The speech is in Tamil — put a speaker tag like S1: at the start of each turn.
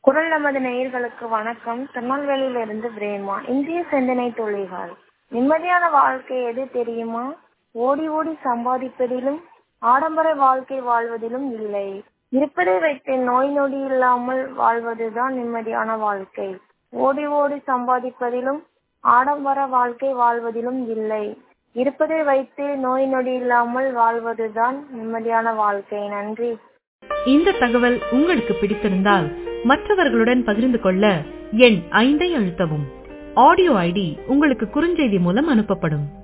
S1: குரல் நமது நேயர்களுக்கு வணக்கம் திருநெல்வேலியிலிருந்து பிரேமா இந்திய சிந்தனை துளிகள் நிம்மதியான வாழ்க்கை எது தெரியுமா ஓடி ஓடி சம்பாதிப்பதிலும் ஆடம்பர வாழ்க்கை வாழ்வதிலும் இல்லை இருப்பதை வைத்து நோய் நொடி இல்லாமல் வாழ்வதுதான் நிம்மதியான வாழ்க்கை ஓடி ஓடி சம்பாதிப்பதிலும் ஆடம்பர வாழ்க்கை வாழ்வதிலும் இல்லை இருப்பதை வைத்து நோய் நொடி இல்லாமல் வாழ்வதுதான் நிம்மதியான வாழ்க்கை நன்றி
S2: இந்த தகவல் உங்களுக்கு பிடித்திருந்தால் மற்றவர்களுடன் பகிர்ந்து கொள்ள எண் ஐந்தை அழுத்தவும் ஆடியோ ஐடி உங்களுக்கு குறுஞ்செய்தி மூலம் அனுப்பப்படும்